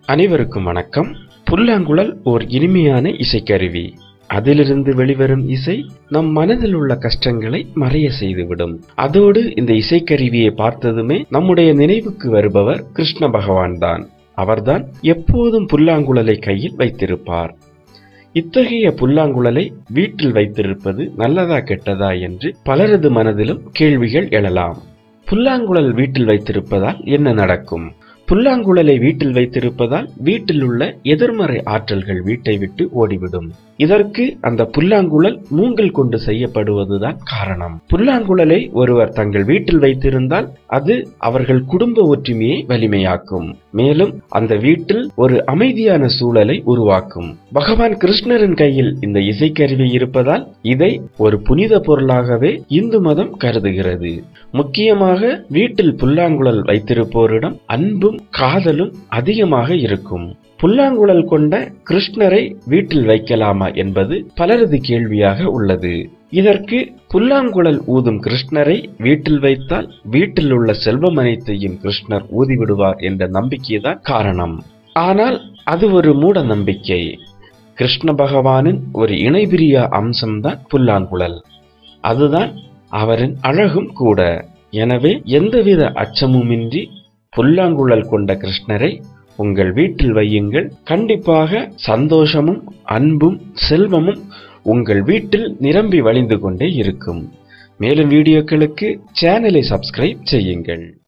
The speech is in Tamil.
அனைவருக்கும் வணக்கம் புல்லாங்குழல் ஓர் இனிமையான இசைக்கருவி அதிலிருந்து வெளிவரும் இசை நம் மனதில் உள்ள கஷ்டங்களை மறைய செய்துவிடும் அதோடு இந்த இசைக்கருவியை பார்த்ததுமே நம்முடைய நினைவுக்கு வருபவர் கிருஷ்ண பகவான் தான் அவர்தான் எப்போதும் புல்லாங்குழலை கையில் வைத்திருப்பார் இத்தகைய புல்லாங்குழலை வீட்டில் வைத்திருப்பது நல்லதா கெட்டதா என்று பலரது மனதிலும் கேள்விகள் எழலாம் புல்லாங்குழல் வீட்டில் வைத்திருப்பதால் என்ன நடக்கும் புல்லாங்குழலை வீட்டில் வைத்திருப்பதால் வீட்டில் உள்ள எதிர்மறை ஆற்றல்கள் வீட்டை விட்டு ஓடிவிடும் இதற்கு அந்த புல்லாங்குழல் மூங்கில் கொண்டு செய்யப்படுவதுதான் காரணம் புல்லாங்குழலை ஒருவர் தங்கள் வீட்டில் வைத்திருந்தால் அது அவர்கள் குடும்ப ஒற்றுமையை வலிமையாக்கும் மேலும் அந்த வீட்டில் ஒரு அமைதியான சூழலை உருவாக்கும் பகவான் கிருஷ்ணரின் கையில் இந்த இசைக்கருவி இருப்பதால் இதை ஒரு புனித பொருளாகவே இந்து மதம் கருதுகிறது முக்கியமாக வீட்டில் புல்லாங்குழல் வைத்திருப்போரிடம் அன்பும் காதலும் அதிகமாக இருக்கும் புல்லாங்குழல் கொண்ட கிருஷ்ணரை வீட்டில் வைக்கலாமா என்பது பலரது கேள்வியாக உள்ளது இதற்கு புல்லாங்குழல் ஊதும் கிருஷ்ணரை வீட்டில் வைத்தால் வீட்டில் உள்ள செல்வம் அனைத்தையும் கிருஷ்ணர் ஊதிவிடுவார் என்ற நம்பிக்கைதான் காரணம் ஆனால் அது ஒரு மூட நம்பிக்கை கிருஷ்ண பகவானின் ஒரு இணைபிரியா அம்சம்தான் புல்லாங்குழல் அதுதான் அவரின் அழகும் கூட எனவே எந்தவித அச்சமுமின்றி புல்லாங்குழல் கொண்ட கிருஷ்ணரை உங்கள் வீட்டில் வையுங்கள் கண்டிப்பாக சந்தோஷமும் அன்பும் செல்வமும் உங்கள் வீட்டில் நிரம்பி வழிந்து கொண்டே இருக்கும் மேலும் வீடியோக்களுக்கு சேனலை சப்ஸ்கிரைப் செய்யுங்கள்